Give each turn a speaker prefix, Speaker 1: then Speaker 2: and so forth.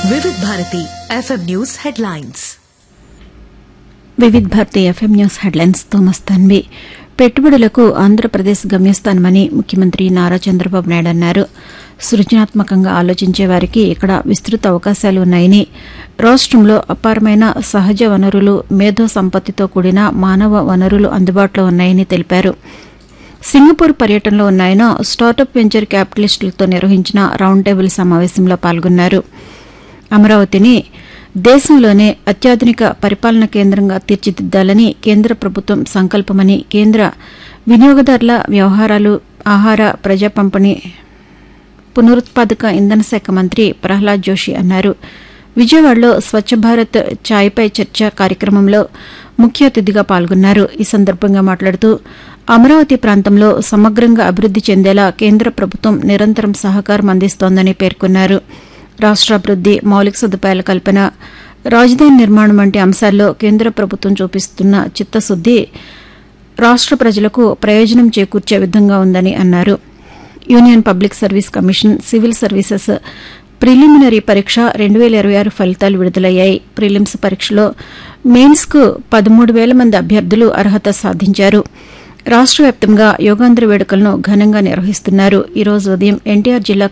Speaker 1: వివిధ Bharati FM news headlines
Speaker 2: Vividh Bharati FM news headlines తో మస్తాన్వి పెట్టుబడులకు ఆంధ్రప్రదేశ్ గమ్యస్థానమని ముఖ్యమంత్రి నారా చంద్రబాబు నాయుడు అన్నారు సృజనాత్మకంగా ఆలోచించే వారికి ఇక్కడ విస్తృత అవకాశాలు ఉన్నాయని రాష్టంలో అపారమైన సహజ వనరులు మేధో సంపత్తితో కూడిన మానవ వనరులు అందుబాటులో ఉన్నాయని తెలిపారు సింగపూర్ పర్యటనలో ఉన్న ఆయన స్టార్టప్ వెంచర్ క్యాపిటలిస్టులతో నిర్వహించిన రౌండ్ టేబుల్ సమావేశంలో పాల్గొన్నారు అమరావతిని దేశంలోనే అత్యాధునిక పరిపాలన కేంద్రంగా తీర్చిదిద్దాలని కేంద్ర ప్రభుత్వం సంకల్పమని కేంద్ర వినియోగదారుల వ్యవహారాలు ఆహార ప్రజా పంపిణీ పునరుత్పాదక ఇంధన శాఖ మంత్రి ప్రహ్లాద్ జోషి అన్నారు విజయవాడలో స్వచ్ఛ భారత్ ఛాయ్పై చర్చ కార్యక్రమంలో ముఖ్య అతిథిగా పాల్గొన్నారు ఈ సందర్భంగా మాట్లాడుతూ అమరావతి ప్రాంతంలో సమగ్రంగా అభివృద్ది చెందేలా కేంద్ర ప్రభుత్వం నిరంతరం సహకారం అందిస్తోందని పేర్కొన్నారు రాష్ట్రాభివృద్ది మౌలిక సదుపాయాల కల్పన రాజధాని నిర్మాణం వంటి అంశాల్లో కేంద్ర ప్రభుత్వం చూపిస్తున్న చిత్తశుద్ది రాష్ట్ర ప్రజలకు ప్రయోజనం చేకూర్చే విధంగా ఉందని అన్నారు union public service commission civil services preliminary పరీక్ష రెండు వేల ఇరవై ఆరు ఫలితాలు విడుదలయ్యాయి ప్రిలిమ్స్ పరీక్షలో మెయిన్స్కు పదమూడు వేల మంది అభ్యర్థులు అర్హత సాధించారు రాష్ట్ర వ్యాప్తంగా యోగాంధ్ర వేడుకలను ఘనంగా నిర్వహిస్తున్నారు ఈ రోజు ఉదయం ఎన్టీఆర్ జిల్లా